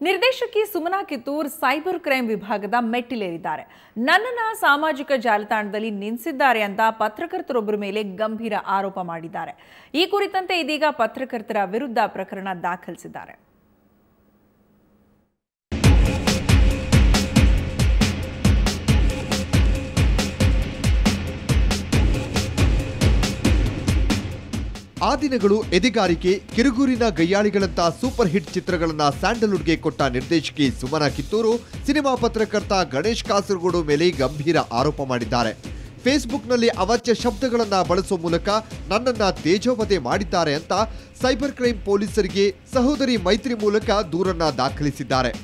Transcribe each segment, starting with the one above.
ನಿರ್ದೇಶಕಿ Sumana Kittur cyber crime ವಿಭಾಗದ ಮೆಟ್ಟಿಲೇರಿದ್ದಾರೆ ನನ್ನನ್ನ ಸಾಮಾಜಿಕ ಜಾಲತಾಣದಲ್ಲಿ ನಿಲ್ಲಿಸಿದ್ದಾರೆ ಅಂತ ಪತ್ರಕರ್ತರೊಬ್ಬರ ಮೇಲೆ ಗಂಭೀರ ಆರೋಪ ಮಾಡಿದ್ದಾರೆ ಈ ಕುರಿತಂತೆ ಇದೀಗ ಪತ್ರಕರ್ತರ ವಿರುದ್ಧ ಪ್ರಕರಣ ದಾಖಲಿಸಿದ್ದಾರೆ ಆ ದಿನಗಳು ಎದೆಗಾರಿಕೆ ಕಿರುಗೂರಿನ ಗಯ್ಯಾಳಿಗಳಂತ ಸೂಪರ್ ಹಿಟ್ ಚಿತ್ರಗಳನ್ನ ಸ್ಯಾಂಡಲ್ವುಡ್ಗೆ ಕೊಟ್ಟ ನಿರ್ದೇಶಕಿ ಸುಮನಾ ಕಿತ್ತೂರು ಸಿನಿಮಾ ಪತ್ರಕರ್ತ ಗಣೇಶ್ ಕಾಸರಗೋಡು ಮೇಲೆ ಗಂಭೀರ ಆರೋಪ ಮಾಡಿದ್ದಾರೆ ಫೇಸ್ಬುಕ್ನಲ್ಲಿ ಅವಾಚ್ಯ ಶಬ್ದಗಳನ್ನ ಬಳಸುವ ಮೂಲಕ ನನ್ನನ್ನ ತೇಜೋವಧೆ ಮಾಡಿದ್ದಾರೆ ಅಂತ ಸೈಬರ್ ಕ್ರೈಮ್ ಪೊಲೀಸರಿಗೆ ಸಹೋದರಿ ಮೈತ್ರಿ ಮೂಲಕ ದೂರನ್ನ ದಾಖಲಿಸಿದ್ದಾರೆ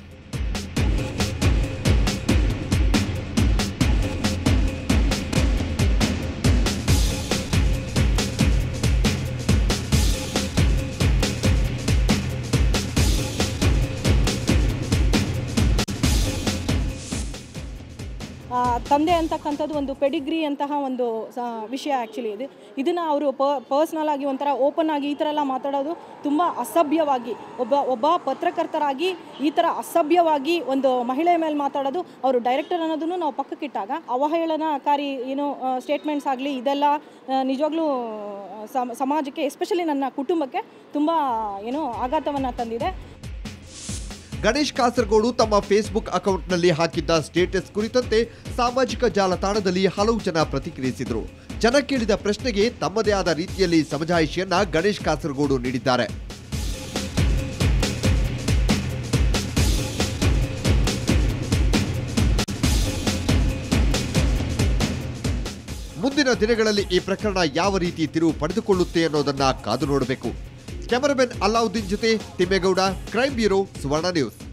ಆ, ತಂದೆ ಅಂತಕ್ಕಂಥದ್ದು ಒಂದು ಪೆಡಿಗ್ರಿ ಅಂತಹ ಒಂದು ಸ- ವಿಷಯ ಆ್ಯಕ್ಚುಲಿ ಇದು ಇದನ್ನು ಅವರು ಪರ್ಸ್ನಲ್ ಆಗಿ ಒಂಥರ ಓಪನ್ ಆಗಿ ಈ ಥರ ಎಲ್ಲ ಮಾತಾಡೋದು ತುಂಬ ಅಸಭ್ಯವಾಗಿ ಒಬ್ಬ ಒಬ್ಬ ಪತ್ರಕರ್ತರಾಗಿ ಈ ಥರ ಅಸಭ್ಯವಾಗಿ ಒಂದು ಮಹಿಳೆಯ ಮೇಲೆ ಮಾತಾಡೋದು ಅವರು ಡೈರೆಕ್ಟರ್ ಅನ್ನೋದನ್ನು ನಾವು ಪಕ್ಕಕ್ಕಿಟ್ಟಾಗ ಅವಹೇಳನಕಾರಿ ಏನು ಸ್ಟೇಟ್ಮೆಂಟ್ಸ್ ಆಗಲಿ ಇದೆಲ್ಲ ಆ, ನಿಜವಾಗ್ಲೂ ಸಮ- ಸಮಾಜಕ್ಕೆ ಎಸ್ಪೆಷಲಿ ನನ್ನ ಕುಟುಂಬಕ್ಕೆ ತುಂಬ ಏನೋ ಆಘಾತವನ್ನು ತಂದಿದೆ ಗಣೇಶ್ ಕಾಸರಗೋಡು ತಮ್ಮ ಫೇಸ್ಬುಕ್ ಅಕೌಂಟ್ನಲ್ಲಿ ಹಾಕಿದ್ದ ಸ್ಟೇಟಸ್ ಕುರಿತಂತೆ ಸಾಮಾಜಿಕ ಜಾಲತಾಣದಲ್ಲಿ ಹಲವು ಜನ ಪ್ರತಿಕ್ರಿಯಿಸಿದರು ಜನ ಕೇಳಿದ ಪ್ರಶ್ನೆಗೆ ತಮ್ಮದೇ ಆದ ರೀತಿಯಲ್ಲಿ ಸಮಜಾಯಿಷಿಯನ್ನ ಗಣೇಶ್ ಕಾಸರಗೋಡು ನೀಡಿದ್ದಾರೆ ಮುಂದಿನ ದಿನಗಳಲ್ಲಿ ಈ ಪ್ರಕರಣ ಯಾವ ರೀತಿ ತಿರುವು ಪಡೆದುಕೊಳ್ಳುತ್ತೆ ಅನ್ನೋದನ್ನ ಕಾದು ನೋಡಬೇಕು ಕ್ಯಾಮರಾಮನ್ ಅಲ್ಲಾವುದ್ದೀನ್ ಜೊತೆ Thimmegowda crime bureau Suvarna news